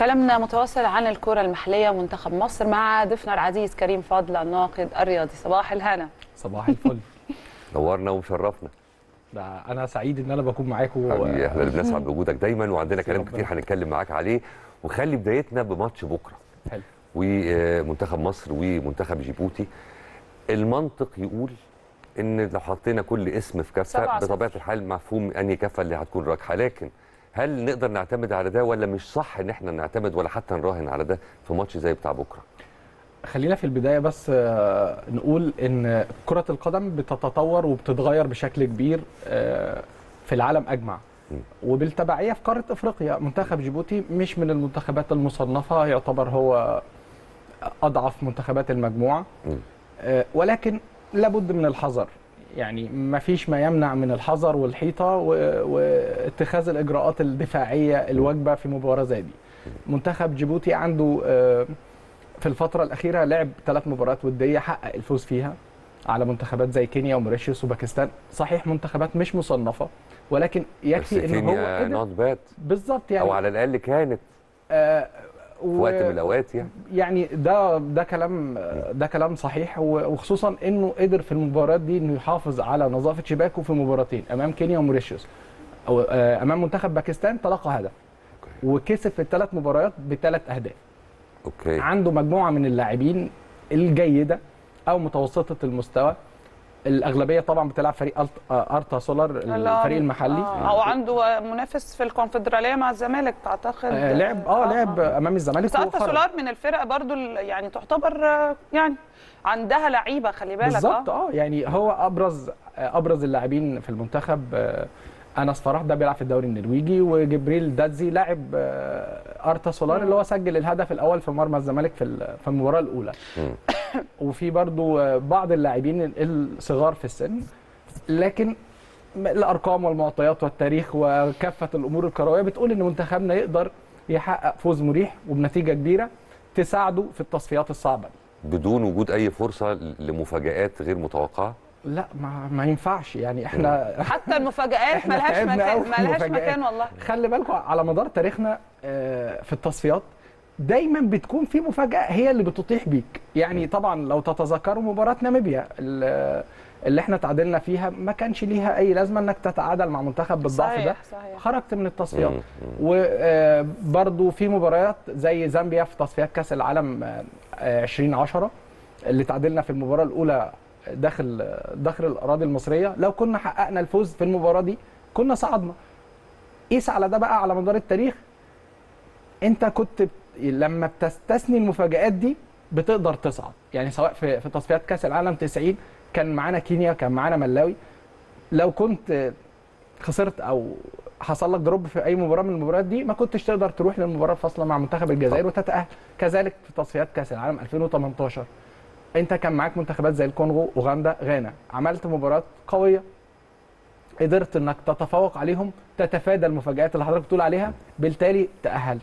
كلامنا متواصل عن الكرة المحلية ومنتخب مصر مع ضيفنا العزيز كريم فضل الناقد الرياضي صباح الهنا صباح الفل نورنا ومشرفنا ده انا سعيد ان انا بكون معاكم حبيبي احنا اللي بنسعد بوجودك دايما وعندنا كلام ربنا. كتير هنتكلم معاك عليه وخلي بدايتنا بماتش بكره حلو ومنتخب مصر ومنتخب جيبوتي المنطق يقول ان لو حطينا كل اسم في كفه سبعة صفر. بطبيعه الحال مفهوم انهي كفه اللي هتكون راجحه لكن هل نقدر نعتمد على ده ولا مش صح ان احنا نعتمد ولا حتى نراهن على ده في ماتش زي بتاع بكره خلينا في البدايه بس آه، نقول ان كره القدم بتتطور وبتتغير بشكل كبير آه، في العالم اجمع م. وبالتبعيه في قاره افريقيا منتخب جيبوتي مش من المنتخبات المصنفه يعتبر هو اضعف منتخبات المجموعه م. آه، ولكن لابد من الحذر يعني ما فيش ما يمنع من الحذر والحيطه و- واتخاذ الاجراءات الدفاعيه الواجبه في مباراه زي دي منتخب جيبوتي عنده آه، في الفتره الاخيره لعب ثلاث مباريات وديه حقق الفوز فيها على منتخبات زي كينيا وموريشيوس وباكستان صحيح منتخبات مش مصنفه ولكن بس يكفي ان هو كينيا قدر نوت باد بالظبط يعني او على الاقل كانت آه في وقت من الاوقات يعني يعني ده ده كلام ده كلام صحيح و- وخصوصا انه قدر في المباريات دي انه يحافظ على نظافه شباكه في مباراتين امام كينيا وموريشيوس او آه، امام منتخب باكستان تلقى هدف وكسب في الثلاث مباريات بثلاث اهداف اوكي عنده مجموعه من اللاعبين الجيده او متوسطه المستوى الاغلبيه طبعا بتلعب فريق ألت- آه، ارتا سولار الفريق المحلي آه. او عنده منافس في الكونفدرالية مع الزمالك اعتقد آه لعب اه لعب امام الزمالك بس ألتا وخرج. سولار من الفرق برضو ال- يعني تعتبر آه، يعني عندها لعيبه خلي بالك بالظبط اه اه يعني هو ابرز ابرز اللاعبين في المنتخب آه، انس فرح ده بيلعب في الدوري النرويجي وجبريل دادزي لاعب آه، ارتا سولار اللي هو سجل الهدف الاول في مرمى الزمالك في ال- في المباراه الاولى مم. وفي برضو آه، بعض اللاعبين الصغار في السن لكن م- الارقام والمعطيات والتاريخ وكافه الامور الكرويه بتقول ان منتخبنا يقدر يحقق فوز مريح وبنتيجه كبيره تساعده في التصفيات الصعبه بدون وجود اي فرصه لمفاجات غير متوقعه لا ما, ما ينفعش يعني احنا حتى المفاجآت إحنا ملهاش تعبنا أوي مكان في ملهاش المفاجآت. مكان والله خلي بالكم على مدار تاريخنا آه، في التصفيات دايما بتكون في مفاجاه هي اللي بتطيح بيك يعني طبعا لو تتذكروا مباراه ناميبيا ال- اللي احنا تعادلنا فيها ما كانش ليها اي لازمه انك تتعادل مع منتخب بالضعف ده صحيح صحيح خرجت من التصفيات مم. وبرضو في مباريات زي زامبيا في تصفيات كاس العالم آه، آه، 2010 اللي تعادلنا في المباراه الاولى داخل داخل الاراضي المصريه لو كنا حققنا الفوز في المباراه دي كنا صعدنا قيس على ده بقى على مدار التاريخ انت كنت بت- لما بتستثني المفاجآت دي بتقدر تصعد يعني سواء في في تصفيات كاس العالم 90 كان معانا كينيا كان معانا ملاوي لو كنت خسرت او حصل لك دروب في اي مباراه من المباريات دي ما كنتش تقدر تروح للمباراه الفاصله مع منتخب الجزائر وتتاهل كذلك في تصفيات كاس العالم 2018 انت كان معاك منتخبات زي الكونغو اوغندا غانا عملت مباريات قويه قدرت انك تتفوق عليهم تتفادى المفاجآت اللي حضرتك بتقول عليها بالتالي تأهلت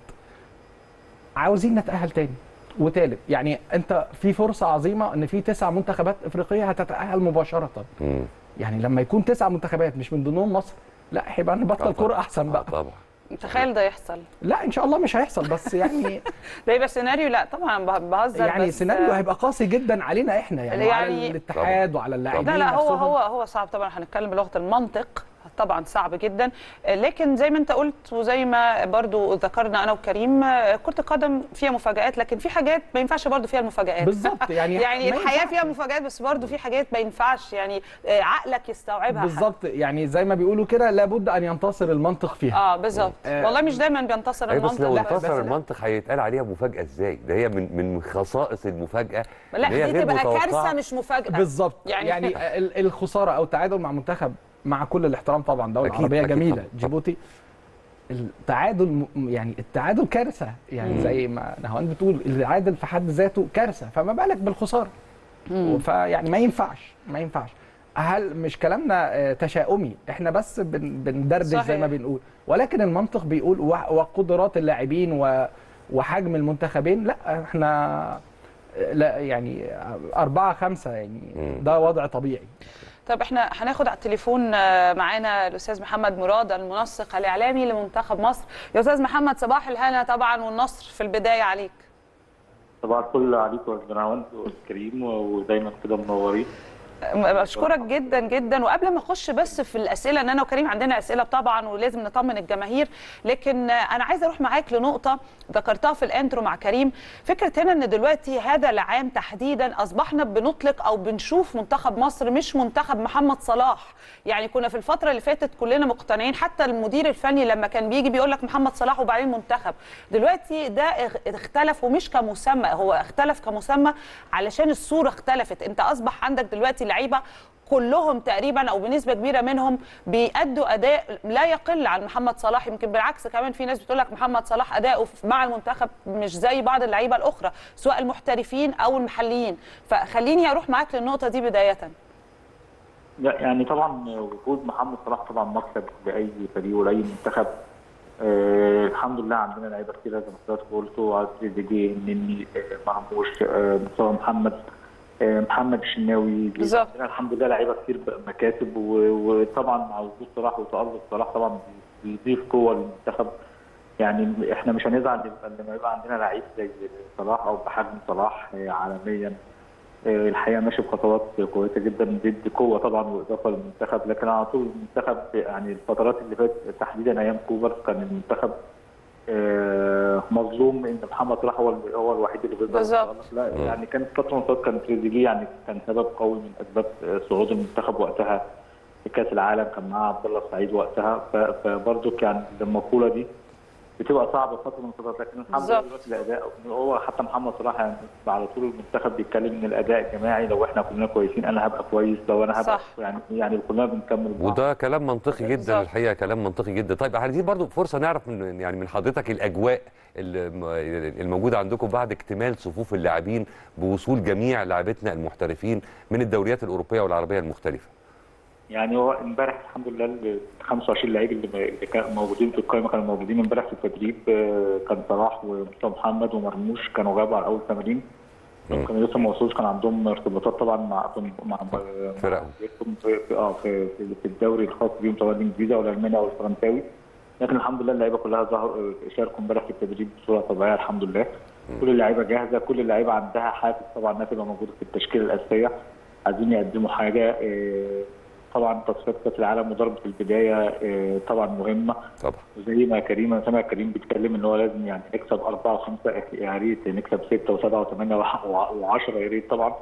عاوزين نتأهل تاني وتالت يعني انت في فرصة عظيمة ان في تسع منتخبات افريقية هتتأهل مباشرة مم. يعني لما يكون تسع منتخبات مش من ضمنهم مصر لا هيبقى نبطل آه كوره طبعاً. احسن آه بقى طبعا تخيل ده يحصل لا ان شاء الله مش هيحصل بس يعني ده يبقى سيناريو لا طبعا به- بهزر يعني بس سيناريو هيبقى قاسي جدا علينا احنا يعني, يعني- على الاتحاد وعلى اللاعبين لا لا هو نفسهم. هو هو صعب طبعا هنتكلم بلغه المنطق طبعا صعب جدا لكن زي ما انت قلت وزي ما برضو ذكرنا انا وكريم كره القدم فيها مفاجآت لكن في حاجات ما ينفعش برضو فيها المفاجآت بالظبط يعني يعني ما الحياه ينفعش. فيها مفاجآت بس برضو في حاجات ما ينفعش يعني آه، عقلك يستوعبها بالظبط يعني زي ما بيقولوا كده لابد ان ينتصر المنطق فيها اه بالظبط آه. والله مش دايما بينتصر اي بس المنطق لو لا، انتصر بس- المنطق هيتقال عليها مفاجاه ازاي ده هي من من خصائص المفاجاه لا إن هي دي غير تبقى متوقعة. كارثه مش مفاجاه بالظبط يعني- يعني, يعني ال- الخساره او التعادل مع منتخب مع كل الاحترام طبعا دوله أكيد، عربيه أكيد جميله طبعاً. جيبوتي التعادل م- يعني التعادل كارثه يعني مم. زي ما نهوان بتقول العادل في حد ذاته كارثه فما بالك بالخساره فيعني ما ينفعش ما ينفعش هل مش كلامنا آه، تشاؤمي احنا بس بن بندردش زي صحيح. ما بنقول ولكن المنطق بيقول و- وقدرات اللاعبين و- وحجم المنتخبين لا احنا لا يعني أربعة خمسة يعني مم. ده وضع طبيعي طب احنا هناخد على التليفون آه، معانا الاستاذ محمد مراد المنسق الاعلامي لمنتخب مصر يا استاذ محمد صباح الهنا طبعا والنصر في البدايه عليك طبعا الفل عليكم يا جناوند والكريم ودايما كده منورين بشكرك جدا جدا وقبل ما اخش بس في الاسئله ان انا وكريم عندنا اسئله طبعا ولازم نطمن الجماهير لكن انا عايزه اروح معاك لنقطه ذكرتها في الانترو مع كريم فكره هنا ان دلوقتي هذا العام تحديدا اصبحنا بنطلق او بنشوف منتخب مصر مش منتخب محمد صلاح يعني كنا في الفتره اللي فاتت كلنا مقتنعين حتى المدير الفني لما كان بيجي بيقول لك محمد صلاح وبعدين منتخب دلوقتي ده اخ- اختلف ومش كمسمى هو اختلف كمسمى علشان الصوره اختلفت انت اصبح عندك دلوقتي لعيبه كلهم تقريبا او بنسبه كبيره منهم بيأدوا اداء لا يقل عن محمد صلاح يمكن بالعكس كمان في ناس بتقول لك محمد صلاح اداؤه مع المنتخب مش زي بعض اللعيبه الاخرى سواء المحترفين او المحليين فخليني اروح معاك للنقطه دي بدايه لا يعني طبعا وجود محمد صلاح طبعا مكسب لاي فريق ولاي منتخب آه الحمد لله عندنا لعيبه كتير زي ما حضرتك قلتوا على تريزيجيه النني آه مرموش آه مصطفى محمد آه محمد الشناوي بالظبط. عندنا الحمد لله لعيبه كتير مكاسب و- وطبعا مع وجود صلاح وتألق صلاح طبعا بيضيف قوه للمنتخب يعني احنا مش هنزعل لما- لما يبقى عندنا لعيب زي صلاح او بحجم صلاح آه، عالميا آه، الحقيقه ماشي بخطوات كويسه جدا بيدي قوه طبعا واضافه للمنتخب لكن على طول المنتخب يعني الفترات اللي فاتت تحديدا ايام كوبر كان المنتخب آه، مظلوم ان محمد صلاح هو ال- هو الوحيد اللي بيقدر بالظبط. لا يعني كانت فتره من الفترات كان تريزيجيه يعني كان سبب قوي من اسباب آه، صعود المنتخب وقتها في كاس العالم كان معاه عبد الله السعيد وقتها ف- فبرضه كان المقوله دي بتبقى صعبه فتره من الفترات لكن الحمد لله بالظبط. دلوقتي الاداء هو حتى محمد صلاح يعني على طول المنتخب بيتكلم ان الاداء جماعي لو احنا كلنا كويسين انا هبقى كويس لو انا هبقى صح. يعني يعني كلنا بنكمل بعض. وده كلام منطقي جدا بالظبط. الحقيقه كلام منطقي جدا طيب عايزين برضو فرصه نعرف من يعني من حضرتك الاجواء الم- الموجوده عندكم بعد اكتمال صفوف اللاعبين بوصول جميع لاعبتنا المحترفين من الدوريات الاوروبيه والعربيه المختلفه يعني هو امبارح الحمد لله ال 25 لعيب اللي اللي كانوا موجودين في القائمه كانوا موجودين امبارح في التدريب آه، كان صلاح ومصطفى محمد ومرموش كانوا غابوا على اول تمرين مم. كانوا لسه ما وصلوش كان عندهم ارتباطات طبعا مع مع فرقهم. في في اه في, في, في الدوري الخاص بيهم سواء الانجليزي او الالماني او الفرنساوي لكن الحمد لله اللعيبه كلها ظهروا شاركوا امبارح في التدريب بصوره طبيعيه الحمد لله كل اللعيبه جاهزه كل اللعيبه عندها حافز طبعا انها تبقى موجوده في التشكيله الاساسيه عايزين يقدموا حاجه آه، طبعا تصفيات كاس العالم وضربه البدايه آه، طبعا مهمه طبعا وزي ما كريم انا سامع كريم بيتكلم ان هو لازم يعني نكسب اربعه وخمسه يا ريت نكسب سته وسبعه وثمانيه وعشره يا ريت طبعا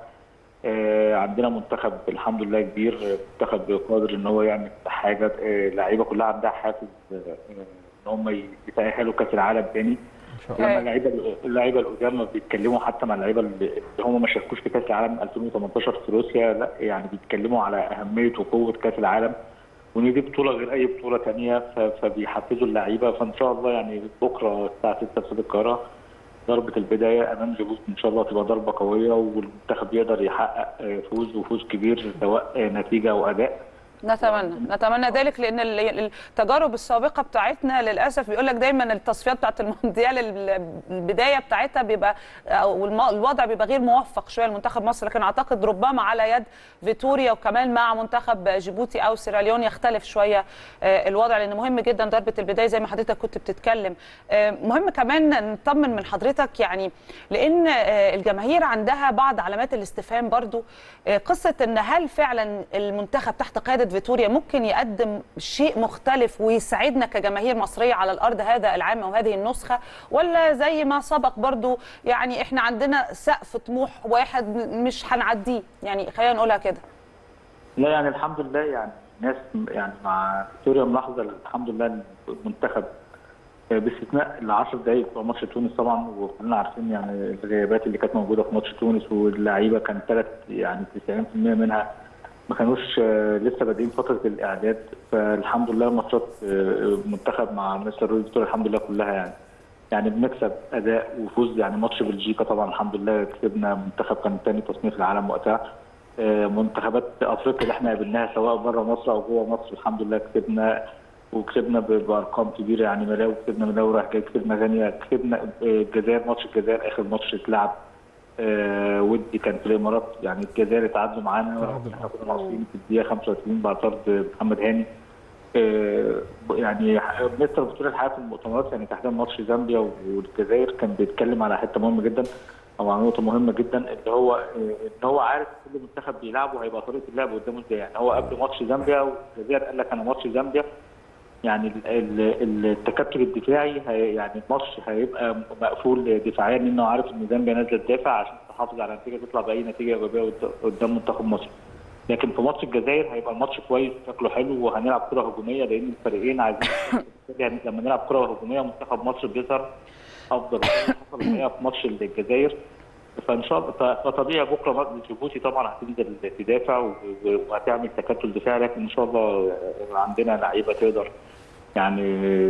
آه، عندنا منتخب الحمد لله كبير آه، منتخب قادر ان هو يعمل حاجه آه، اللعيبه كلها عندها حافز آه، آه، ان هم يتاهلوا كاس العالم تاني ان شاء الله لما اللعيبه اللعيبه القدام ما بيتكلموا حتى مع اللعيبه اللي اللي هم ما شاركوش في كاس العالم 2018 في روسيا لا يعني بيتكلموا على اهميه وقوه كاس العالم وان دي بطوله غير اي بطوله ثانيه فبيحفزوا اللعيبه فان شاء الله يعني بكره الساعه 6 في استاد القاهره ضربه البدايه امام جيبوتي ان شاء الله تبقى ضربه قويه والمنتخب يقدر يحقق آه، فوز وفوز كبير سواء آه، نتيجه او اداء نتمنى نتمنى ذلك لان ال- التجارب السابقه بتاعتنا للاسف بيقول لك دايما التصفيات بتاعت المونديال ال- البدايه بتاعتها بيبقى او الم- الوضع بيبقى غير موفق شويه لمنتخب مصر لكن اعتقد ربما على يد فيتوريا وكمان مع منتخب جيبوتي او سيراليون يختلف شويه آه، الوضع لان مهم جدا ضربه البدايه زي ما حضرتك كنت بتتكلم آه، مهم كمان نطمن من حضرتك يعني لان آه، الجماهير عندها بعض علامات الاستفهام برضو آه، قصه ان هل فعلا المنتخب تحت قياده فيتوريا ممكن يقدم شيء مختلف ويساعدنا كجماهير مصريه على الارض هذا العام او هذه النسخه ولا زي ما سبق برضو يعني احنا عندنا سقف طموح واحد مش هنعديه يعني خلينا نقولها كده لا يعني الحمد لله يعني الناس يعني مع سوريا ملاحظه الحمد لله المنتخب باستثناء ال 10 دقائق بتوع ماتش تونس طبعا وكلنا عارفين يعني الغيابات اللي كانت موجوده في ماتش تونس واللعيبه كان ثلاث يعني 90% منها ما كانوش آه، لسه بادئين فتره الاعداد فالحمد لله ماتشات آه، منتخب مع مستر روي فيتوريا الحمد لله كلها يعني يعني بنكسب اداء وفوز يعني ماتش بلجيكا طبعا الحمد لله كسبنا منتخب كان ثاني تصنيف العالم وقتها آه، منتخبات افريقيا اللي احنا قابلناها سواء بره مصر او جوه مصر الحمد لله كسبنا وكسبنا ب- بارقام كبيره يعني ملاوي كسبنا ملاوي رايح جاي كسبنا غينيا كسبنا آه، الجزائر ماتش الجزائر اخر ماتش اتلعب آه ودي كان في الامارات يعني الجزائر اتعادلوا معانا تعادل. احنا كنا ناقصين في الدقيقه 35 بعد طرد محمد هاني آه يعني مستر بطوله الحياه في المؤتمرات يعني تحديدا ماتش زامبيا والجزائر كان بيتكلم على حته مهمه جدا او على نقطه مهمه جدا اللي هو آه، ان هو عارف كل منتخب بيلعبه هيبقى طريقه اللعب قدامه ازاي يعني هو قبل ماتش زامبيا والجزائر قال لك انا ماتش زامبيا يعني ال- ال- التكتل الدفاعي هي يعني الماتش هيبقى مقفول دفاعيا لانه عارف ان زامبيا نازله تدافع عشان تحافظ على النتيجه تطلع باي نتيجه ايجابيه قد- قدام منتخب مصر. لكن في ماتش الجزائر هيبقى الماتش كويس شكله حلو وهنلعب كره هجوميه لان الفريقين عايزين يعني لما نلعب كره هجوميه منتخب مصر بيظهر افضل وده اللي حصل الحقيقه في ماتش الجزائر فان شاء الله ف- فطبيعي بكره مصر- جيبوتي طبعا هتنزل تدافع و- و- وهتعمل تكتل دفاعي لكن ان شاء الله عندنا لعيبه تقدر يعني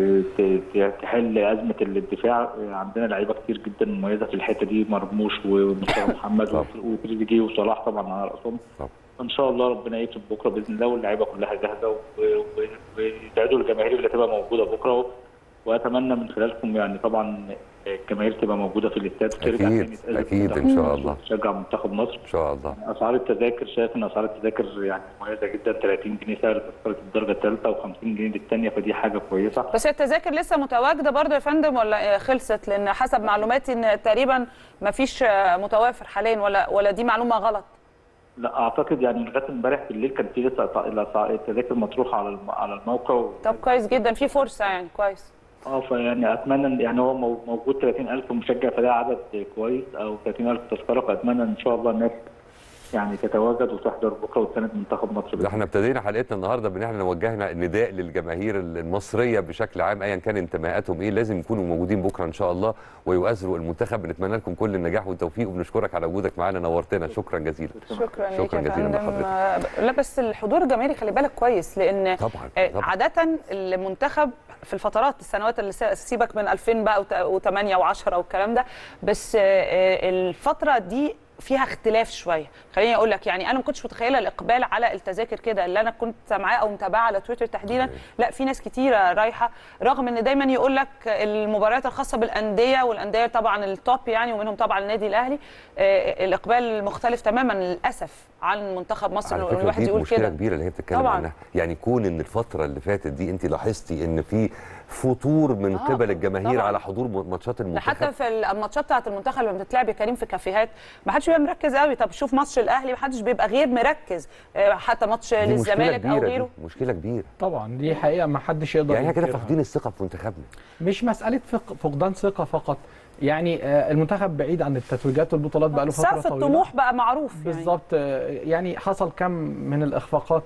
ت- ت- تحل ازمه الدفاع عندنا لعيبه كتير جدا مميزه في الحته دي مرموش ومصطفى محمد طبعا. وتريزيجيه وصلاح طبعا على راسهم طبعا. ان شاء الله ربنا يكرم بكره باذن الله واللعيبه كلها جاهزه و- و- ويدعوا الجماهير اللي هتبقى موجوده بكره واتمنى من خلالكم يعني طبعا الجماهير تبقى موجوده في الاستاد وترجع أكيد، تاني تأذي أكيد إن منتخب شاء مصر الله. وتشجع منتخب مصر ان شاء الله اسعار التذاكر شايف ان اسعار التذاكر يعني مميزه جدا 30 جنيه سعر تذكره الدرجه الثالثه و50 جنيه للثانيه فدي حاجه كويسه بس التذاكر لسه متواجده برضه يا فندم ولا خلصت لان حسب معلوماتي ان تقريبا ما فيش متوافر حاليا ولا ولا دي معلومه غلط لا اعتقد يعني لغايه امبارح بالليل كان في لسه أسع- الأسع- التذاكر مطروحه على الم- على الموقع و... طب كويس جدا في فرصه يعني كويس اه فيعني اتمنى إن- يعني هو مو- موجود 30000 مشجع فده عدد كويس او 30000 تذكره فاتمنى ان شاء الله الناس يعني تتواجد وتحضر بكره وتساند منتخب مصر ده احنا ابتدينا حلقتنا النهارده بان احنا وجهنا نداء للجماهير المصريه بشكل عام ايا كان انتماءاتهم ايه لازم يكونوا موجودين بكره ان شاء الله ويؤازروا المنتخب بنتمنى لكم كل النجاح والتوفيق وبنشكرك على وجودك معانا نورتنا شكرا جزيلا شكرا ليك شكراً يا جزيلاً فندم. لحضرتك. آه، لا بس الحضور الجماهيري خلي بالك كويس لان طبعا آه، طبعا عادة المنتخب في الفترات السنوات اللي سا- سيبك من 2000 بقى و8 و10 والكلام ده بس آه، آه، الفترة دي فيها اختلاف شويه خليني اقول لك يعني انا ما كنتش متخيله الاقبال على التذاكر كده اللي انا كنت سامعاه او متابعه على تويتر تحديدا صحيح. لا في ناس كتيره رايحه رغم ان دايما يقول لك المباريات الخاصه بالانديه والانديه طبعا التوب يعني ومنهم طبعا النادي الاهلي آه، الاقبال مختلف تماما للاسف عن منتخب مصر على إن فكره الواحد دي يقول مشكله كده كبيره اللي هي بتتكلم طبعاً. عنها يعني كون ان الفتره اللي فاتت دي انت لاحظتي ان في فتور من آه، قبل الجماهير طبعاً. على حضور م- ماتشات ده المنتخب حتى في الماتشات بتاعت المنتخب لما بتتلعب يا كريم في كافيهات ما حدش بيبقى مركز قوي طب شوف ماتش الاهلي ما حدش بيبقى غير مركز آه، حتى ماتش دي مشكله للزمالك او كبيره غيره دي مشكله كبيره طبعا دي حقيقه ما حدش يقدر يعني احنا كده ينكرها. فاقدين الثقه في منتخبنا مش مساله فق- فقدان ثقه فقط يعني آه، المنتخب بعيد عن التتويجات والبطولات بقى له فتره سقف طويله الطموح بقى معروف يعني. بالظبط آه، يعني حصل كم من الاخفاقات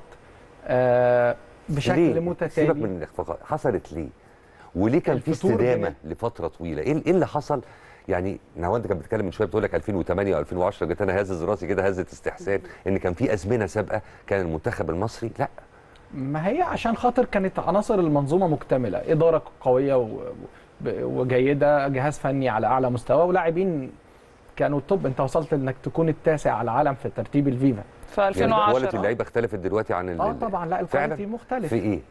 آه، بشكل ليه؟ سيبك متتالي من الاخفاقات حصلت ليه ووليه كان في الفتور استدامه كمان. لفتره طويله ايه إيه اللي حصل يعني نهاوند كانت بتتكلم من شويه بتقول لك 2008 و2010 جيت انا هزز راسي كده هزه استحسان ان كان في ازمنه سابقه كان المنتخب المصري لا ما هي عشان خاطر كانت عناصر المنظومه مكتمله اداره قويه و- ب- وجيده جهاز فني على اعلى مستوى ولاعبين كانوا توب انت وصلت انك تكون التاسع على العالم في ترتيب الفيفا في يعني كواليتي 2010 اللعيبه اختلفت دلوقتي عن ال- اه ال- طبعا لا فعلا الكواليتي مختلف في ايه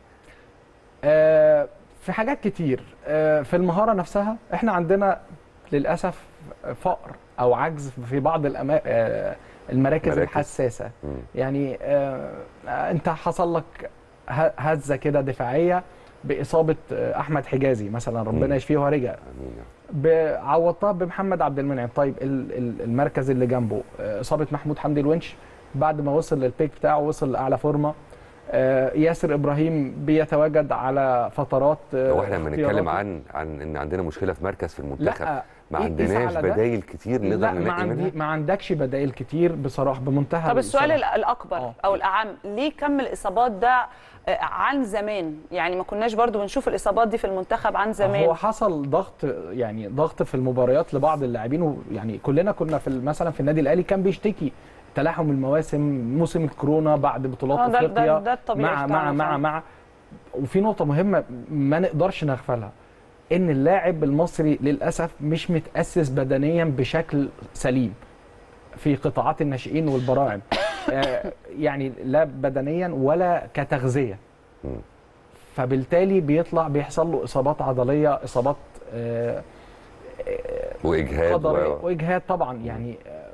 آه، في حاجات كتير آه، في المهاره نفسها احنا عندنا للاسف فقر او عجز في بعض الأما... آه، المراكز مراكز. الحساسه مم. يعني آه، انت حصل لك ه- هزه كده دفاعيه باصابه آه، احمد حجازي مثلا مم. ربنا يشفيه ورجع امين ب- عوضتها بمحمد عبد المنعم طيب ال- ال- المركز اللي جنبه آه، اصابه محمود حمدي الونش بعد ما وصل للبيك بتاعه وصل لاعلى فورمه آه، ياسر ابراهيم بيتواجد على فترات آه، لو احنا لما نتكلم اختياراته. عن عن ان عندنا مشكله في مركز في المنتخب لا ما قيس عندناش على ده. بدايل كتير نقدر لا ما, ننقي منها عندي ما عندكش بدائل كتير بصراحه بمنتهى طب السؤال الصراحة. ال- الاكبر آه. او الاعم ليه كم الاصابات ده آه، عن زمان يعني ما كناش برضو بنشوف الاصابات دي في المنتخب عن زمان هو حصل ضغط يعني ضغط في المباريات لبعض اللاعبين ويعني كلنا كنا في ال- مثلا في النادي الاهلي كان بيشتكي تلاحم المواسم موسم الكورونا بعد بطولات آه، ده- ده- افريقيا ده الطبيعي مع بتاعنا مع مع فعلا. مع وفي نقطه مهمه ما نقدرش نغفلها ان اللاعب المصري للاسف مش متاسس بدنيا بشكل سليم في قطاعات الناشئين والبراعم آه، يعني لا بدنيا ولا كتغذيه مم. فبالتالي بيطلع بيحصل له اصابات عضليه اصابات آه، واجهاد قدريه و... واجهاد طبعا يعني آه،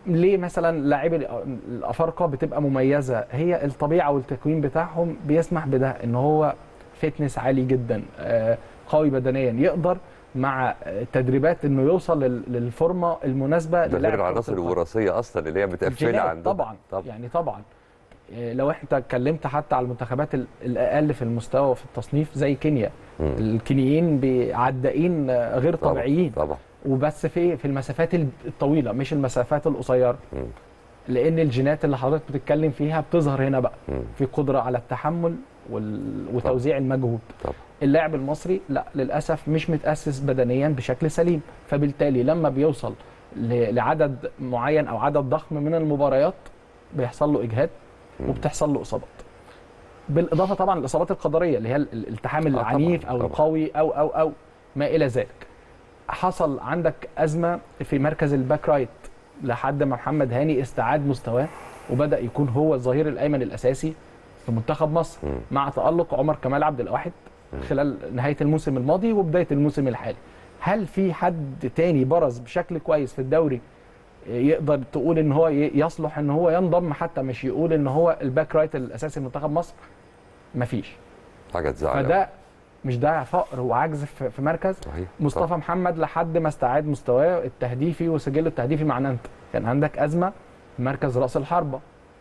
ليه مثلا لاعبي الأ- الافارقه بتبقى مميزه هي الطبيعه والتكوين بتاعهم بيسمح بده ان هو فتنس عالي جدا آه، قوي بدنيا يقدر مع آه، تدريبات انه يوصل لل- للفورمه المناسبه ده غير للاعب كرة العناصر القدم. الوراثيه اصلا اللي هي متقفله الجينات عندهم طبعا طبعا يعني طبعا إيه، لو انت اتكلمت حتى على المنتخبات ال- الاقل في المستوى وفي التصنيف زي كينيا مم. الكينيين بعدائين آه، غير طبعاً، طبيعيين طبعا وبس في في المسافات الطويله مش المسافات القصيره مم. لان الجينات اللي حضرتك بتتكلم فيها بتظهر هنا بقى مم. في قدره على التحمل وال... وتوزيع المجهود طبعا اللاعب المصري لا للاسف مش متاسس بدنيا بشكل سليم فبالتالي لما بيوصل ل- لعدد معين او عدد ضخم من المباريات بيحصل له اجهاد مم. وبتحصل له اصابات بالاضافه طبعا الاصابات القدريه اللي هي ال- الالتحام طبعاً، العنيف او طبعاً. القوي او او او ما الى ذلك حصل عندك ازمه في مركز الباك رايت لحد ما محمد هاني استعاد مستواه وبدا يكون هو الظهير الايمن الاساسي في منتخب مصر مم. مع تالق عمر كمال عبد الواحد خلال نهايه الموسم الماضي وبدايه الموسم الحالي هل في حد تاني برز بشكل كويس في الدوري يقدر تقول ان هو ي- يصلح ان هو ينضم حتى مش يقول ان هو الباك رايت الاساسي لمنتخب مصر مفيش حاجه تزعل فده مش ده فقر وعجز في في مركز صحيح مصطفى طبعاً. محمد لحد ما استعاد مستواه التهديفي وسجله التهديفي مع نانت كان عندك ازمه في مركز راس الحربه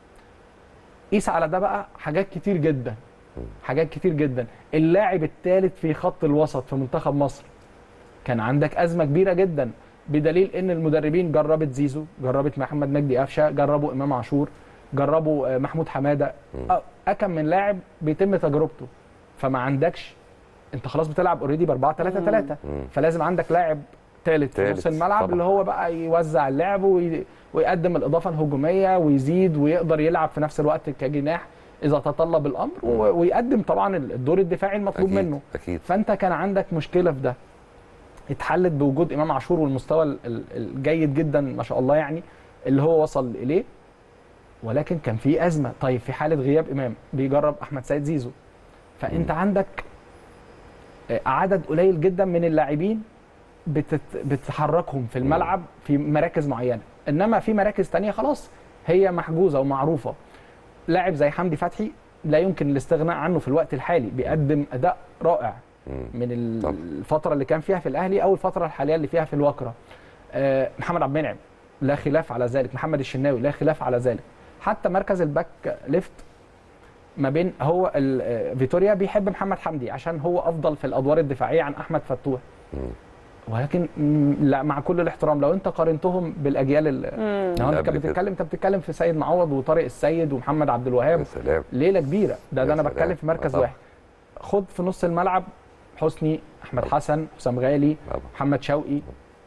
قيس على ده بقى حاجات كتير جدا حاجات كتير جدا اللاعب الثالث في خط الوسط في منتخب مصر كان عندك ازمه كبيره جدا بدليل ان المدربين جربت زيزو جربت محمد مجدي قفشه جربوا امام عاشور جربوا آه، محمود حماده مم. أ- اكم من لاعب بيتم تجربته فما عندكش انت خلاص بتلعب اوريدي ب 4 3 3 مم. فلازم عندك لاعب ثالث في تالت، نص الملعب طبعا. اللي هو بقى يوزع اللعب وي... ويقدم الاضافه الهجوميه ويزيد ويقدر يلعب في نفس الوقت كجناح اذا تطلب الامر و... ويقدم طبعا الدور الدفاعي المطلوب اكيد منه اكيد فانت كان عندك مشكله في ده اتحلت بوجود امام عاشور والمستوى ال- ال- الجيد جدا ما شاء الله يعني اللي هو وصل اليه ولكن كان في ازمه طيب في حاله غياب امام بيجرب احمد سيد زيزو فانت عندك آه، عدد قليل جدا من اللاعبين بتت... بتحركهم في الملعب في مراكز معينه انما في مراكز تانية خلاص هي محجوزه ومعروفه لاعب زي حمدي فتحي لا يمكن الاستغناء عنه في الوقت الحالي بيقدم اداء رائع مم. من ال- طبعا. الفتره اللي كان فيها في الاهلي او الفتره الحاليه اللي فيها في الوكره آه، محمد عبد المنعم لا خلاف على ذلك محمد الشناوي لا خلاف على ذلك حتى مركز الباك ليفت ما بين هو ال- آه، فيتوريا بيحب محمد حمدي عشان هو افضل في الادوار الدفاعيه عن احمد فتوح مم. ولكن مم، لا مع كل الاحترام لو انت قارنتهم بالاجيال ال- مم. لو اللي انت قبل كنت كده. بتتكلم انت بتتكلم في سيد معوض وطارق السيد ومحمد عبد يا الوهاب سلام ليله كبيره ده, يا ده انا سلام. بتكلم في مركز طبعا. واحد خد في نص الملعب حسني احمد حسن حسام غالي طبعا. محمد شوقي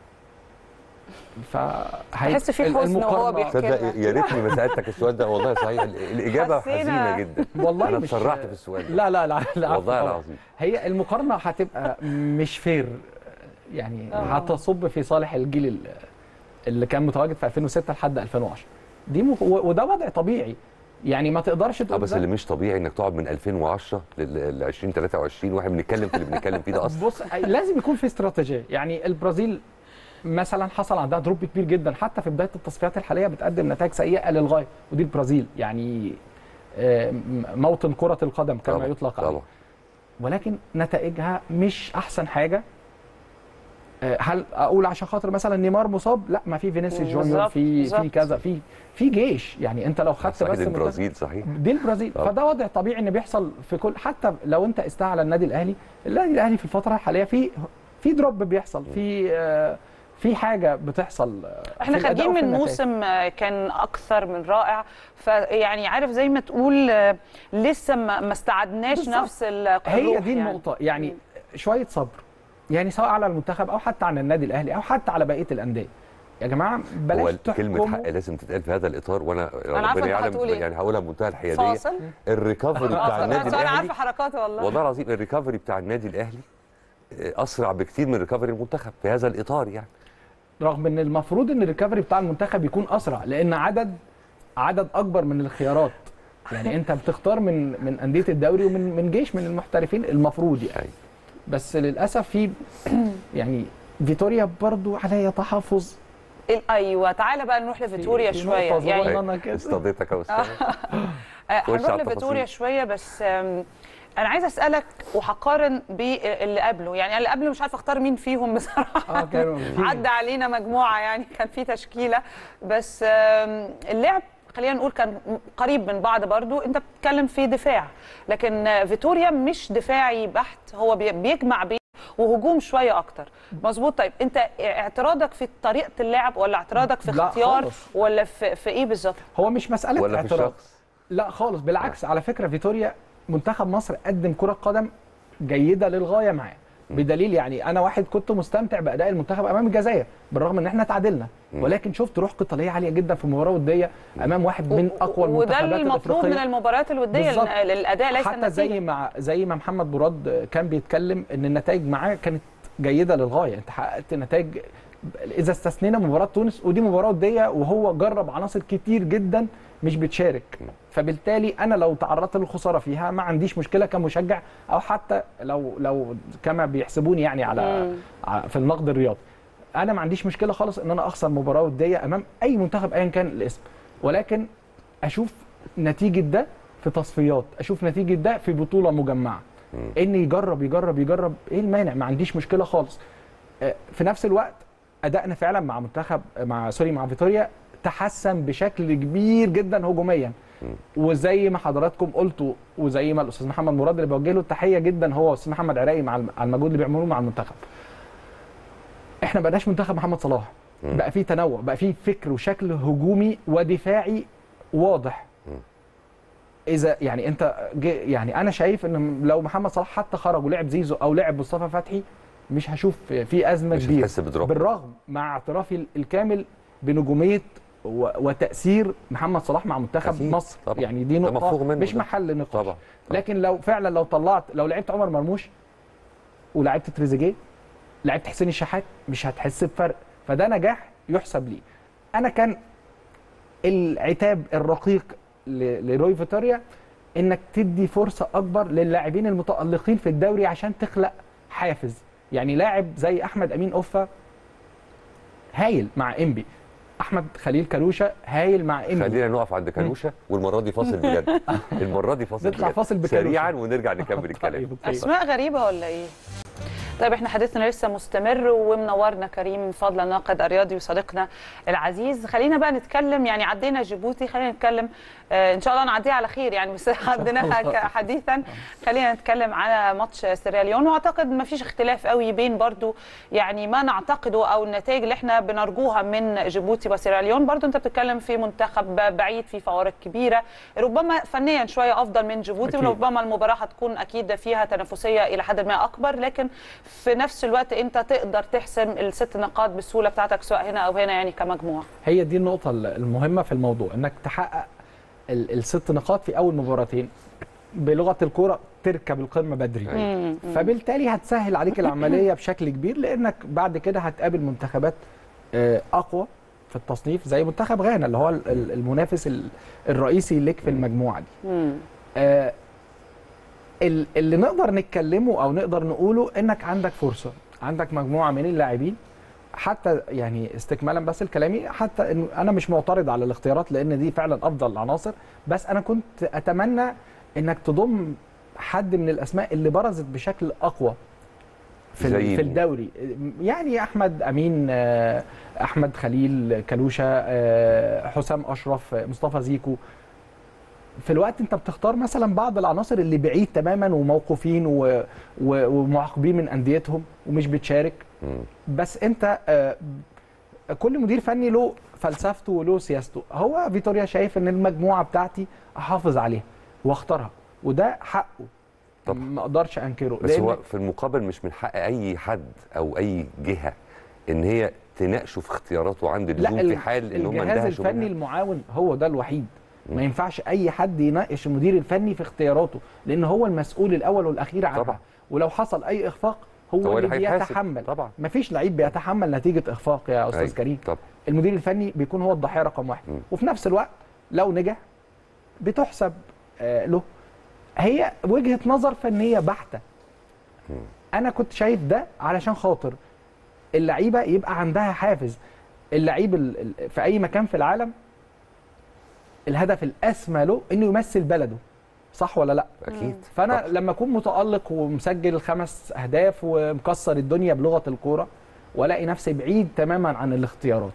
ف تحس في حزن وهو بيحكي. تصدق كلمة. يا ريتني ما سالتك السؤال ده والله صحيح ال- الاجابه حسينا. حزينه جدا والله انا مش اتسرعت في السؤال ده لا لا لا, لا والله طبعاً. العظيم هي المقارنه هتبقى مش فير يعني آه. هتصب في صالح الجيل ال- اللي كان متواجد في 2006 لحد 2010 دي م... و- وده وضع طبيعي يعني ما تقدرش اه تقول بس ده. اللي مش طبيعي انك تقعد من 2010 ل 2023 واحنا بنتكلم في اللي بنتكلم فيه ده اصلا بص لازم يكون في استراتيجيه يعني البرازيل مثلا حصل عندها دروب كبير جدا حتى في بدايه التصفيات الحاليه بتقدم نتائج سيئه للغايه ودي البرازيل يعني آه، م- موطن كره القدم كما طبعا يطلق عليه طبعا ولكن نتائجها مش احسن حاجه آه، هل اقول عشان خاطر مثلا نيمار مصاب لا ما في فينيسيوس جونيور بالظبط، في في بالظبط. كذا في في جيش يعني انت لو خدت صحيح بس منتخب- البرازيل صحيح دي البرازيل طبعا. فده وضع طبيعي ان بيحصل في كل حتى لو انت قستها على النادي الاهلي النادي الاهلي في الفتره الحاليه في في دروب بيحصل في آه، في حاجه بتحصل آه، احنا في الأداء خارجين وفي من النتائج. موسم آه، كان اكثر من رائع فيعني عارف زي ما تقول آه، لسه ما ما استعدناش بالظبط. نفس ال- هي الروح دي يعني. النقطه يعني شويه صبر يعني سواء على المنتخب او حتى على النادي الاهلي او حتى على بقيه الانديه يا جماعه هو بلاش كلمه تحكموا حق لازم تتقال في هذا الاطار وانا عارفة ربنا أنت يعلم هتقول إيه. يعني هقولها بمنتهى الحياديه فاصل الريكفري بتاع آه، النادي انا الاهلي عارفه حركاته والله والله العظيم الريكفري بتاع النادي الاهلي آه، اسرع بكتير من ريكفري المنتخب في هذا الاطار يعني رغم ان المفروض ان الريكفري بتاع المنتخب يكون اسرع لان عدد عدد اكبر من الخيارات يعني انت بتختار من من انديه الدوري ومن من جيش من المحترفين المفروض يعني أيوة. بس للاسف في يعني فيتوريا برضو عليا تحفظ ال- ايوه تعالى بقى نروح لفيتوريا في شويه نقطة يعني صغيرة. أنا كده. اصطديتك يا استاذ آه، خش هنروح على لفيتوريا التفاصيل. شويه بس آم، انا عايزه اسالك وهقارن باللي قبله يعني اللي قبله مش عارفه اختار مين فيهم بصراحه اه كانوا في- عدى علينا مجموعه يعني كان في تشكيله بس آم، اللعب خلينا نقول كان قريب من بعض برضو انت بتتكلم في دفاع لكن آه، فيتوريا مش دفاعي بحت هو بي- بيجمع بين وهجوم شويه اكتر مظبوط طيب انت اعتراضك في طريقه اللعب ولا اعتراضك في لا اختيار خالص. ولا في, في ايه بالظبط هو مش مساله ولا في اعتراض الشخص لا خالص بالعكس على فكره فيتوريا منتخب مصر قدم كره قدم جيده للغايه معاه بدليل يعني انا واحد كنت مستمتع باداء المنتخب امام الجزائر بالرغم ان احنا تعادلنا ولكن شفت روح قتاليه عاليه جدا في المباراه الوديه امام واحد من اقوى وده المنتخبات المطلوب من الافريقيه المباريات الوديه بالظبط. لأن الاداء ليس حتى زي النتيجه ما زي ما محمد مراد كان بيتكلم ان النتائج معاه كانت جيده للغايه انت حققت نتائج اذا استثنينا مباراه تونس ودي مباراه وديه وهو جرب عناصر كتير جدا مش بتشارك فبالتالي انا لو تعرضت للخساره فيها ما عنديش مشكله كمشجع او حتى لو لو كما بيحسبوني يعني على ع- في النقد الرياضي انا ما عنديش مشكله خالص ان انا اخسر مباراه وديه امام اي منتخب ايا كان الاسم ولكن اشوف نتيجه ده في تصفيات اشوف نتيجه ده في بطوله مجمعه ان يجرب يجرب يجرب ايه المانع ما عنديش مشكله خالص آه، في نفس الوقت ادائنا فعلا مع منتخب مع سوري مع فيتوريا تحسن بشكل كبير جدا هجوميا وزي ما حضراتكم قلتوا وزي ما الاستاذ محمد مراد اللي بوجه له التحيه جدا هو والاستاذ محمد عراقي مع الم- على المجهود اللي بيعملوه مع المنتخب احنا بقناش منتخب محمد صلاح بقى فيه تنوع بقى فيه فكر وشكل هجومي ودفاعي واضح اذا يعني انت جي يعني انا شايف ان لو محمد صلاح حتى خرج ولعب زيزو او لعب مصطفى فتحي مش هشوف في ازمه مش كبيره هتحس بدروب. بالرغم مع اعترافي ال- الكامل بنجوميه و- وتاثير محمد صلاح مع منتخب أكيد، مصر طبعا. يعني دي ده نقطه مفروغ منه مش ده. محل نقاش طبعا لكن لو فعلا لو طلعت لو لعبت عمر مرموش ولعبت تريزيجيه لعبت حسين الشحات مش هتحس بفرق فده نجاح يحسب لي انا كان العتاب الرقيق ل- لروي فيتوريا انك تدي فرصه اكبر للاعبين المتالقين في الدوري عشان تخلق حافز يعني لاعب زي احمد امين اوفا هايل مع انبي احمد خليل كلوشه هايل مع انبي خلينا نقف عند كالوشة والمره دي فاصل بجد المره دي فاصل نطلع بجد. فاصل بكالوشة. سريعا ونرجع نكمل الكلام طيب، أوكي. اسماء غريبه ولا ايه طيب احنا حديثنا لسه مستمر ومنورنا كريم من فضل الناقد الرياضي وصديقنا العزيز خلينا بقى نتكلم يعني عدينا جيبوتي خلينا نتكلم آه ان شاء الله نعديها على خير يعني بس عديناها ك- حديثا خلينا نتكلم على ماتش سيراليون واعتقد ما فيش اختلاف قوي بين برضو يعني ما نعتقده او النتائج اللي احنا بنرجوها من جيبوتي وسيراليون برضو انت بتتكلم في منتخب بعيد في فوارق كبيره ربما فنيا شويه افضل من جيبوتي أكيد. وربما المباراه هتكون اكيد فيها تنافسيه الى حد ما اكبر لكن في نفس الوقت انت تقدر تحسم الست نقاط بالسهوله بتاعتك سواء هنا او هنا يعني كمجموعه هي دي النقطة المهمة في الموضوع انك تحقق ال- الست نقاط في اول مباراتين بلغة الكورة تركب القمة بدري مم. فبالتالي هتسهل عليك العملية بشكل كبير لانك بعد كده هتقابل منتخبات آه، اقوى في التصنيف زي منتخب غانا اللي هو ال- ال- المنافس ال- الرئيسي ليك في المجموعة دي مم. آه، ال- اللي نقدر نتكلمه او نقدر نقوله انك عندك فرصه عندك مجموعه من اللاعبين حتى يعني استكمالا بس لكلامي حتى إن انا مش معترض على الاختيارات لان دي فعلا افضل العناصر بس انا كنت اتمنى انك تضم حد من الاسماء اللي برزت بشكل اقوى في زي ال- في مين؟ الدوري يعني احمد امين آه، احمد خليل كلوشه آه، حسام اشرف آه، مصطفى زيكو في الوقت انت بتختار مثلا بعض العناصر اللي بعيد تماما وموقوفين و... و... ومعاقبين من انديتهم ومش بتشارك مم. بس انت آه، كل مدير فني له فلسفته وله سياسته هو فيتوريا شايف ان المجموعه بتاعتي احافظ عليها واختارها وده حقه طبعا. ما اقدرش انكره بس لأن- هو في المقابل مش من حق اي حد او اي جهه ان هي تناقشه في اختياراته عند اللزوم ال- في حال ان هم الجهاز اندهشوا الفني منها. المعاون هو ده الوحيد مم. ما ينفعش اي حد يناقش المدير الفني في اختياراته لان هو المسؤول الاول والاخير عنها طبعا. ولو حصل اي اخفاق هو, هو اللي اللي هيتحاسب. بيتحمل طبعا. مفيش لعيب بيتحمل نتيجه اخفاق يا استاذ أيوة. كريم طبعا المدير الفني بيكون هو الضحيه رقم واحد مم. وفي نفس الوقت لو نجح بتحسب آه، له هي وجهه نظر فنيه بحته انا كنت شايف ده علشان خاطر اللعيبه يبقى عندها حافز اللعيب ال- ال- في اي مكان في العالم الهدف الاسمى له انه يمثل بلده صح ولا لا اكيد فانا طبعاً. لما اكون متالق ومسجل خمس اهداف ومكسر الدنيا بلغه الكوره والاقي نفسي بعيد تماما عن الاختيارات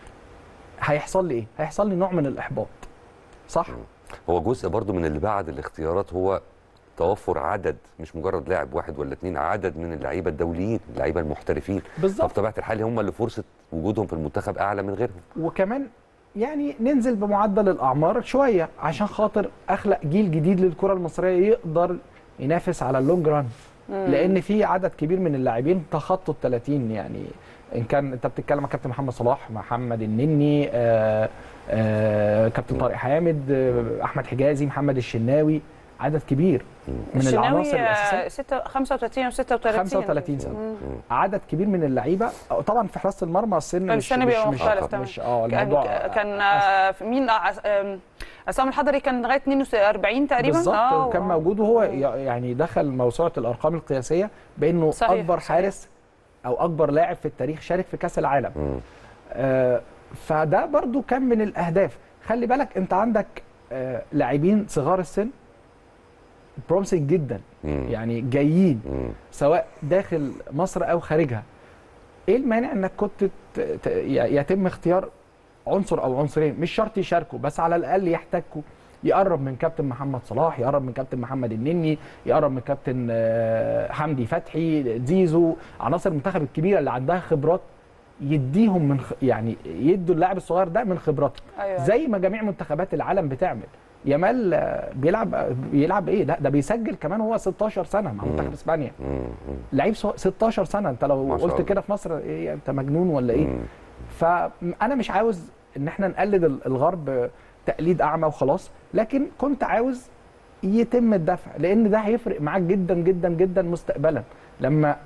هيحصل لي ايه هيحصل لي نوع من الاحباط صح هو جزء برضو من اللي بعد الاختيارات هو توفر عدد مش مجرد لاعب واحد ولا اتنين عدد من اللعيبه الدوليين اللعيبه المحترفين بالظبط فبطبيعه الحال هم اللي فرصه وجودهم في المنتخب اعلى من غيرهم وكمان يعني ننزل بمعدل الاعمار شويه عشان خاطر اخلق جيل جديد للكره المصريه يقدر ينافس على اللونج ران لان في عدد كبير من اللاعبين تخطوا ال 30 يعني ان كان انت بتتكلم عن كابتن محمد صلاح محمد النني آه آه كابتن طارق حامد آه احمد حجازي محمد الشناوي عدد كبير من العناصر الاساسيه 6 35 و 36 35 سنه عدد كبير من اللعيبه طبعا في حراسه المرمى السن مش السن بيبقى مش مختلف مش, تمام. مش اه كان الموضوع كان آه، في مين آه، عس- آم، عصام الحضري كان لغايه 42 تقريبا بالظبط آه، وكان آه. موجود وهو ي- يعني دخل موسوعه الارقام القياسيه بانه صحيح، اكبر صحيح. حارس او اكبر لاعب في التاريخ شارك في كاس العالم مم. آه فده برضو كان من الاهداف خلي بالك انت عندك آه لاعبين صغار السن برومسنج جدا مم. يعني جايين مم. سواء داخل مصر او خارجها ايه المانع انك كنت ت- ت- ي- يتم اختيار عنصر او عنصرين مش شرط يشاركوا بس على الاقل يحتكوا يقرب من كابتن محمد صلاح يقرب من كابتن محمد النني يقرب من كابتن آه، حمدي فتحي زيزو عناصر المنتخب الكبيره اللي عندها خبرات يديهم من خ... يعني يدوا اللاعب الصغير ده من خبراتهم أيوة. زي ما جميع منتخبات العالم بتعمل يامال آه، بيلعب بيلعب ايه لا ده بيسجل كمان هو 16 سنه مع منتخب اسبانيا مم. مم. لعيب صغ- 16 سنه انت لو ما شاء قلت الله. كده في مصر ايه انت مجنون ولا ايه مم. فانا مش عاوز ان احنا نقلد ال- الغرب تقليد اعمى وخلاص لكن كنت عاوز يتم الدفع لان ده هيفرق معاك جدا جدا جدا مستقبلا لما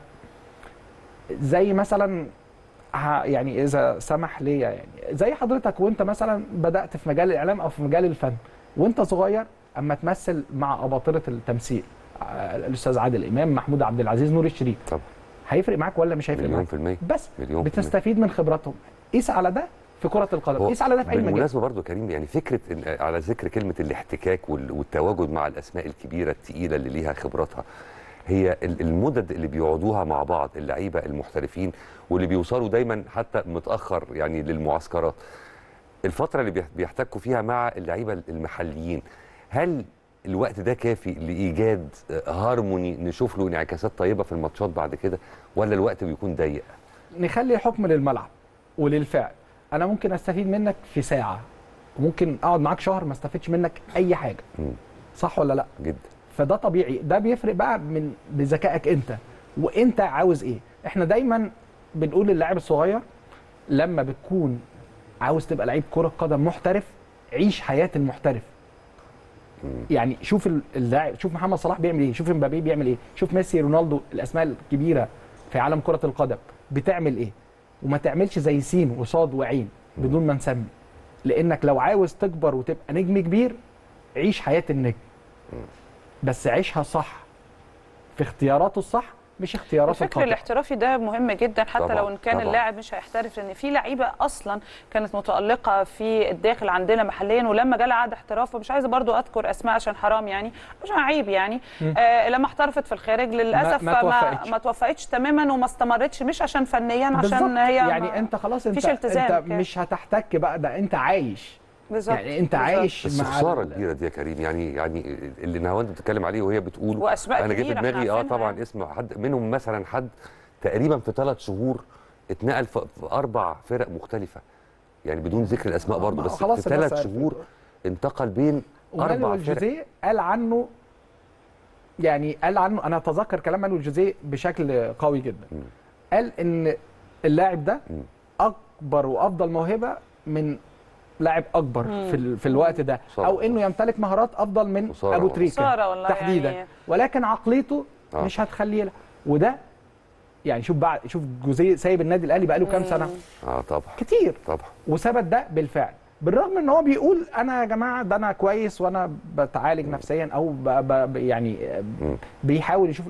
زي مثلا ه- يعني اذا سمح لي يعني زي حضرتك وانت مثلا بدات في مجال الاعلام او في مجال الفن وانت صغير اما تمثل مع اباطره التمثيل آه، الاستاذ عادل امام محمود عبد العزيز نور الشريف طبعا هيفرق معاك ولا مش هيفرق مليون معاك في المية بس مليون في المية. بتستفيد من خبراتهم قيس على ده في كره القدم هو قيس على ده في اي مجال بالمناسبه برضو كريم يعني فكره إن على ذكر كلمه الاحتكاك وال- والتواجد مع الاسماء الكبيره الثقيله اللي ليها خبراتها هي ال- المدد اللي بيقعدوها مع بعض اللعيبه المحترفين واللي بيوصلوا دايما حتى متاخر يعني للمعسكرات الفتره اللي بيح- بيحتكوا فيها مع اللعيبه المحليين هل الوقت ده كافي لايجاد آه، هارموني نشوف له انعكاسات طيبه في الماتشات بعد كده ولا الوقت بيكون ضيق نخلي الحكم للملعب وللفعل انا ممكن استفيد منك في ساعه وممكن اقعد معاك شهر ما استفدش منك اي حاجه مم. صح ولا لا جدا فده طبيعي ده بيفرق بقى من بذكائك انت وانت عاوز ايه احنا دايما بنقول للاعب الصغير لما بتكون عاوز تبقى لعيب كره قدم محترف عيش حياه المحترف يعني شوف ال- اللاعب شوف محمد صلاح بيعمل ايه شوف امبابي بيعمل ايه شوف ميسي رونالدو الاسماء الكبيره في عالم كره القدم بتعمل ايه وما تعملش زي سين وصاد وعين بدون ما نسمي لانك لو عاوز تكبر وتبقى نجم كبير عيش حياه النجم بس عيشها صح في اختياراته الصح مش اختياراته الفكر الخاطئه الاحترافي ده مهم جدا حتى طبعاً، لو ان كان طبعاً. اللاعب مش هيحترف لان في لعيبه اصلا كانت متالقه في الداخل عندنا محليا ولما جالها عقد احتراف ومش عايزه برضو اذكر اسماء عشان حرام يعني مش عيب يعني آه لما احترفت في الخارج للاسف ما فما توفقتش. ما توفقتش تماما وما استمرتش مش عشان فنيا بالظبط عشان هي يعني ما- انت خلاص انت مفيش التزام انت كده. مش هتحتك بقى ده انت عايش بالظبط يعني انت بالظبط. عايش بس مع خساره ال- كبيره دي يا كريم يعني يعني اللي نهاوند بتتكلم عليه وهي بتقول وأسماء انا جه في كبيرة احنا دماغي اه عارفينها طبعا يعني. اسم حد منهم مثلا حد تقريبا في ثلاث شهور اتنقل في في اربع فرق مختلفه يعني بدون ذكر الاسماء برضه بس خلاص في الناس ثلاث عرفت. شهور انتقل بين اربع ومانويل فرق جوزيه قال عنه يعني قال عنه انا اتذكر كلام مانويل جوزيه بشكل قوي جدا مم. قال ان اللاعب ده مم. اكبر وافضل موهبه من لاعب اكبر في ال... في الوقت ده صح. او انه يمتلك مهارات افضل من وصارة ابو والله. تريكه خسارة والله تحديدا يعني. ولكن عقليته آه. مش هتخليه يلعب وده يعني شوف بعد شوف جوزيه سايب النادي الاهلي بقاله كام سنه اه طبعا كتير طبعا وثبت ده بالفعل بالرغم ان هو بيقول انا يا جماعه ده انا كويس وانا بتعالج نفسيا او ب ب ب- يعني مم. بيحاول يشوف الامور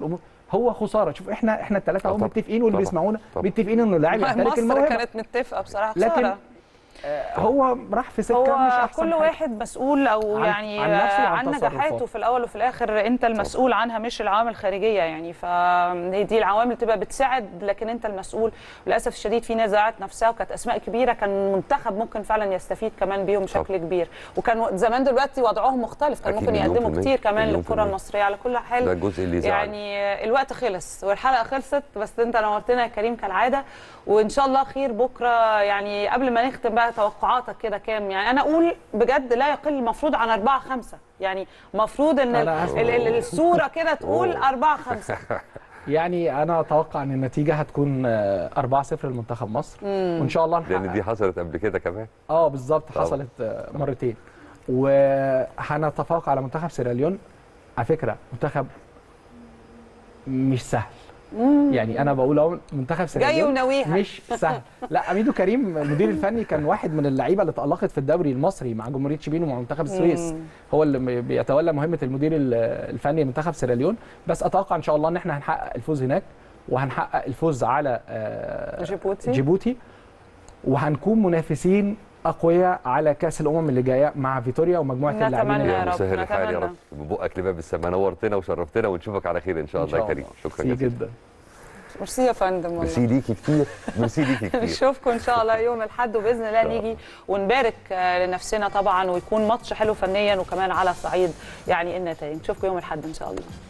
هو خساره شوف احنا احنا الثلاثه آه اهو طبعاً، متفقين واللي طبعاً، بيسمعونا طبعاً. متفقين انه اللاعب يمتلك مصر الموهبه كانت متفقه بصراحه لكن خساره آه، هو راح في سكه هو مش احسن كل حاجة. واحد مسؤول او عن- يعني عن نفسه وعن عن نجاحاته تصرفاته. في الاول وفي الاخر انت المسؤول عنها مش العوامل الخارجيه يعني فهي دي العوامل تبقى بتساعد لكن انت المسؤول للاسف الشديد في ناس ضيعت نفسها وكانت اسماء كبيره كان منتخب ممكن فعلا يستفيد كمان بيهم بشكل كبير وكان زمان دلوقتي وضعهم مختلف كان أكيد ممكن مليون يقدموا في كتير المية، كمان مليون في للكره المية. المصريه على كل حال ده الجزء اللي يزعل يعني الوقت خلص والحلقه خلصت بس انت نورتنا يا كريم كالعاده وان شاء الله خير بكره يعني قبل ما نختم بقى توقعاتك كده كام يعني انا اقول بجد لا يقل المفروض عن أربعة خمسة يعني المفروض ان ال- أنا أسف. ال- ال- الصوره كده تقول أوه. أربعة خمسة يعني انا اتوقع ان النتيجه هتكون آه، 4-0 لمنتخب مصر وان شاء الله لان نحقق دي حصلت قبل كده كمان اه بالظبط طبعا. حصلت آه، مرتين وهنتفوق على منتخب سيراليون على فكره منتخب مش سهل يعني انا بقول اهو منتخب جاي سيراليون وناويها مش سهل لا اميدو كريم المدير الفني كان واحد من اللعيبه اللي تالقت في الدوري المصري مع جمهوريه شبين ومع منتخب السويس هو اللي م- بيتولى مهمه المدير ال- الفني لمنتخب سيراليون بس اتوقع ان شاء الله ان احنا هنحقق الفوز هناك وهنحقق الفوز على آه، جيبوتي. جيبوتي وهنكون منافسين اقوياء على كاس الامم اللي جايه مع فيتوريا ومجموعه نتمنى اللاعبين يا يا رب، مسهل الحال يا نتمنى. رب ببقك لباب السماء نورتنا وشرفتنا ونشوفك على خير ان شاء الله يا كريم شكرا ميرسي جزيلا جدا ميرسي يا فندم ميرسي والله ليكي كتير ميرسي ليكي كتير نشوفكم ان شاء الله يوم الاحد وباذن الله الله. نيجي ونبارك آه، لنفسنا طبعا ويكون ماتش حلو فنيا وكمان على صعيد يعني النتائج نشوفكم يوم الاحد ان شاء الله